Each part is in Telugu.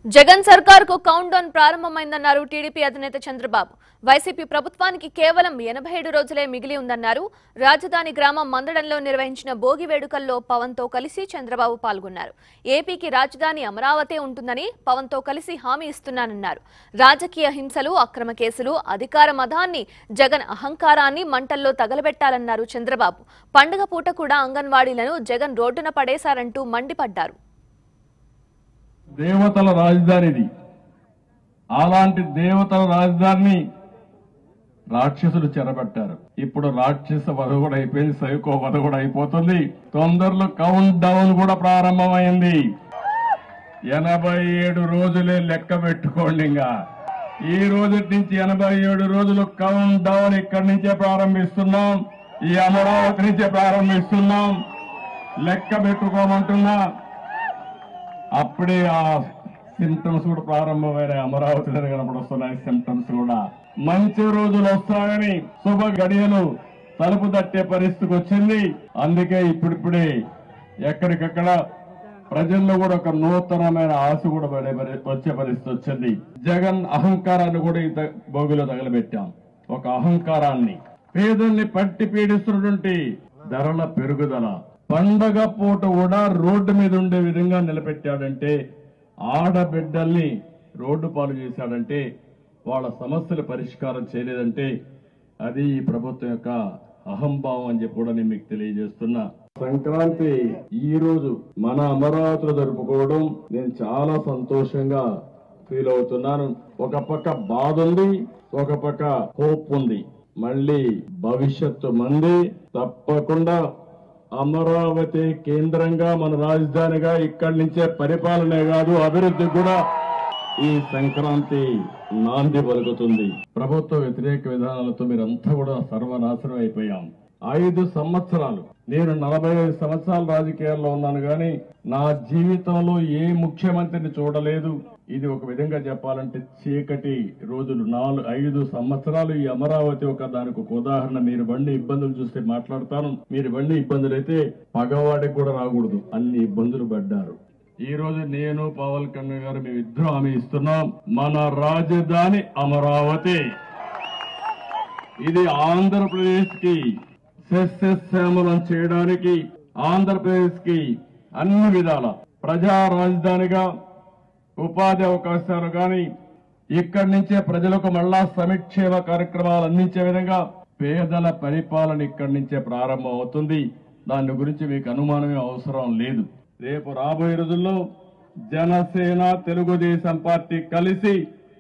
జగన్ సర్కార్కు కౌంట్ డౌన్ ప్రారంభమైందన్నారు టీడీపీ అధినేత చంద్రబాబు వైసీపీ ప్రభుత్వానికి కేవలం ఎనభై ఏడు రోజులే మిగిలి ఉందన్నారు రాజధాని గ్రామం మందడంలో నిర్వహించిన భోగి వేడుకల్లో పవన్తో కలిసి చంద్రబాబు పాల్గొన్నారు ఏపీకి రాజధాని అమరావతి ఉంటుందని పవన్తో కలిసి హామీ ఇస్తున్నానన్నారు రాజకీయ హింసలు అక్రమ కేసులు అధికార మదాన్ని జగన్ అహంకారాన్ని మంటల్లో తగలబెట్టాలన్నారు చంద్రబాబు పండుగ పూట కూడా అంగన్వాడీలను జగన్ రోడ్డున పడేశారంటూ మండిపడ్డారు దేవతల రాజధానిది అలాంటి దేవతల రాజధానిని రాక్షసులు చెరబట్టారు ఇప్పుడు రాక్షస వధ కూడా అయిపోయింది సైకో వధ కూడా అయిపోతుంది తొందరలో కౌంట్ డౌన్ కూడా ప్రారంభమైంది ఎనభై ఏడు రోజులే లెక్క పెట్టుకోండి ఇంకా ఈ రోజు నుంచి ఎనభై ఏడు రోజులు కౌంట్ డౌన్ ఇక్కడి నుంచే ప్రారంభిస్తున్నాం ఈ అమరావతి నుంచే ప్రారంభిస్తున్నాం లెక్క పెట్టుకోమంటున్నా అప్పుడే ఆ సిమ్టమ్స్ కూడా ప్రారంభమైన అమరావతి దగ్గర కనపడొస్తున్నాయి సిమ్టమ్స్ కూడా మంచి రోజులు వస్తాయని శుభ గడియలు తలుపు తట్టే పరిస్థితికి వచ్చింది అందుకే ఇప్పుడిప్పుడే ఎక్కడికక్కడ ప్రజల్లో కూడా ఒక నూతనమైన ఆశ కూడా పడే పరి- వచ్చే పరిస్థితి వచ్చింది జగన్ అహంకారాన్ని కూడా ఈ ద- భోగిలో తగలబెట్టాం ఒక అహంకారాన్ని పేదల్ని పట్టి పీడిస్తున్నటువంటి ధరల పెరుగుదల పండగ పూట కూడా రోడ్డు మీద ఉండే విధంగా నిలబెట్టాడంటే ఆడబిడ్డల్ని రోడ్డు పాలు చేశాడంటే వాళ్ళ సమస్యల పరిష్కారం చేయలేదంటే అది ఈ ప్రభుత్వం యొక్క అహంభావం అని చెప్పి కూడా నేను మీకు తెలియజేస్తున్నా సంక్రాంతి ఈ రోజు మన అమరావతిలో జరుపుకోవడం నేను చాలా సంతోషంగా ఫీల్ అవుతున్నాను ఒక పక్క బాధ ఉంది ఒక పక్క హోప్ ఉంది మళ్ళీ భవిష్యత్తు మంది తప్పకుండా అమరావతి కేంద్రంగా మన రాజధానిగా ఇక్కడి నుంచే పరిపాలనే కాదు అభివృద్ధి కూడా ఈ సంక్రాంతి నాంది పలుకుతుంది ప్రభుత్వ వ్యతిరేక విధానాలతో మీరంతా కూడా సర్వనాశనం అయిపోయాం ఐదు సంవత్సరాలు నేను నలభై ఐదు సంవత్సరాల రాజకీయాల్లో ఉన్నాను కానీ నా జీవితంలో ఏ ముఖ్యమంత్రిని చూడలేదు ఇది ఒక విధంగా చెప్పాలంటే చీకటి రోజులు నాలుగు ఐదు సంవత్సరాలు ఈ అమరావతి ఒక దానికి ఒక ఉదాహరణ మీరు బండి ఇబ్బందులు చూస్తే మాట్లాడతాను మీరు బండి ఇబ్బందులు అయితే పగవాడికి కూడా రాకూడదు అన్ని ఇబ్బందులు పడ్డారు ఈ రోజు నేను పవన్ కళ్యాణ్ గారు మేము ఇద్దరు హామీ ఇస్తున్నాం మన రాజధాని అమరావతి ఇది ఆంధ్రప్రదేశ్ కి సస్యశ్యామలం చేయడానికి ఆంధ్రప్రదేశ్ కి అన్ని విధాల ప్రజా రాజధానిగా ఉపాధి అవకాశాలు కానీ ఇక్కడి నుంచే ప్రజలకు మళ్ళా సమిక్షేమ కార్యక్రమాలు అందించే విధంగా పేదల పరిపాలన ఇక్కడి నుంచే ప్రారంభం అవుతుంది దాని గురించి మీకు అనుమానమే అవసరం లేదు రేపు రాబోయే రోజుల్లో జనసేన తెలుగుదేశం పార్టీ కలిసి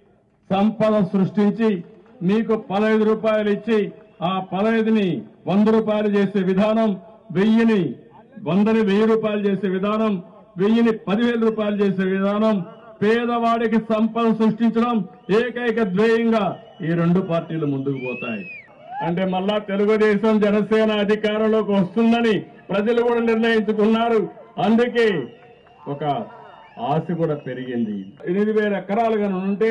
సంపద సృష్టించి మీకు పదహైదు రూపాయలు ఇచ్చి ఆ పదహైదుని వంద రూపాయలు చేసే విధానం వెయ్యిని వందని వెయ్యి రూపాయలు చేసే విధానం వెయ్యిని పదివేల రూపాయలు చేసే విధానం పేదవాడికి సంపద సృష్టించడం ఏకైక ధ్యేయంగా ఈ రెండు పార్టీలు ముందుకు పోతాయి అంటే మళ్ళా తెలుగుదేశం జనసేన అధికారంలోకి వస్తుందని ప్రజలు కూడా నిర్ణయించుకున్నారు అందుకే ఒక ఆశ కూడా పెరిగింది ఎనిమిది వేల ఎకరాలు కనుక ఉంటే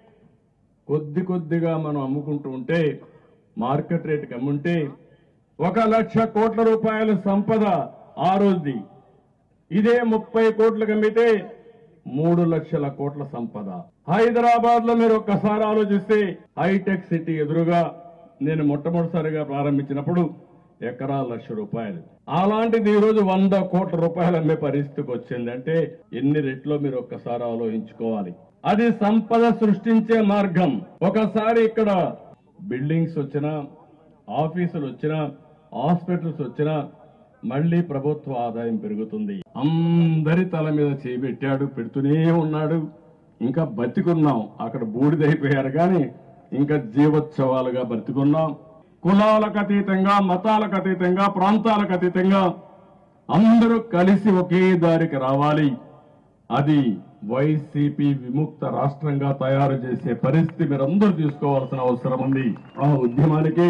కొద్ది కొద్దిగా మనం అమ్ముకుంటూ ఉంటే మార్కెట్ రేటుకి అమ్ముంటే ఒక లక్ష కోట్ల రూపాయల సంపద ఆ రోజుది ఇదే ముప్పై కోట్లకు అమ్మితే మూడు లక్షల కోట్ల సంపద హైదరాబాద్ లో మీరు ఒక్కసారి ఆలోచిస్తే హైటెక్ సిటీ ఎదురుగా నేను మొట్టమొదటిసారిగా ప్రారంభించినప్పుడు ఎకరా లక్ష రూపాయలు అలాంటిది ఈ రోజు వంద కోట్ల రూపాయలు అమ్మే పరిస్థితికి వచ్చింది అంటే ఎన్ని రెట్లో మీరు ఒక్కసారి ఆలోచించుకోవాలి అది సంపద సృష్టించే మార్గం ఒకసారి ఇక్కడ బిల్డింగ్స్ వచ్చినా ఆఫీసులు వచ్చినా హాస్పిటల్స్ వచ్చినా మళ్ళీ ప్రభుత్వ ఆదాయం పెరుగుతుంది అందరి తల మీద చేపెట్టాడు పెడుతూనే ఉన్నాడు ఇంకా బతికున్నాం అక్కడ బూడిదైపోయారు కానీ ఇంకా జీవోత్సవాలుగా బతికున్నాం కులాలకు అతీతంగా మతాలకు అతీతంగా ప్రాంతాలకు అతీతంగా అందరూ కలిసి ఒకే దారికి రావాలి అది వైసీపీ విముక్త రాష్ట్రంగా తయారు చేసే పరిస్థితి మీరందరూ తీసుకోవాల్సిన అవసరం ఉంది ఆ ఉద్యమానికి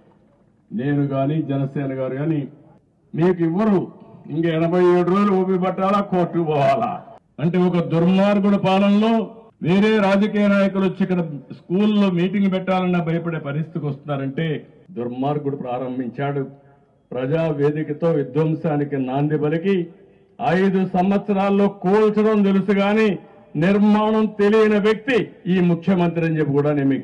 నేను గాని జనసేన గారు గాని మీకు ఇవ్వరు ఇంక ఎనభై ఏడు రోజులు ఊపి పట్టాలా కోర్టుకు పోవాలా అంటే ఒక దుర్మార్గుడు పాలనలో వేరే రాజకీయ నాయకులు వచ్చి ఇక్కడ స్కూల్లో మీటింగ్ పెట్టాలన్నా భయపడే పరిస్థితికి వస్తున్నారంటే దుర్మార్గుడు ప్రారంభించాడు ప్రజా వేదికతో విధ్వంసానికి నాంది పలికి ఐదు సంవత్సరాల్లో కూల్చడం తెలుసు గాని నిర్మాణం తెలియని వ్యక్తి ఈ ముఖ్యమంత్రి అని చెప్పి కూడా నేను మీకు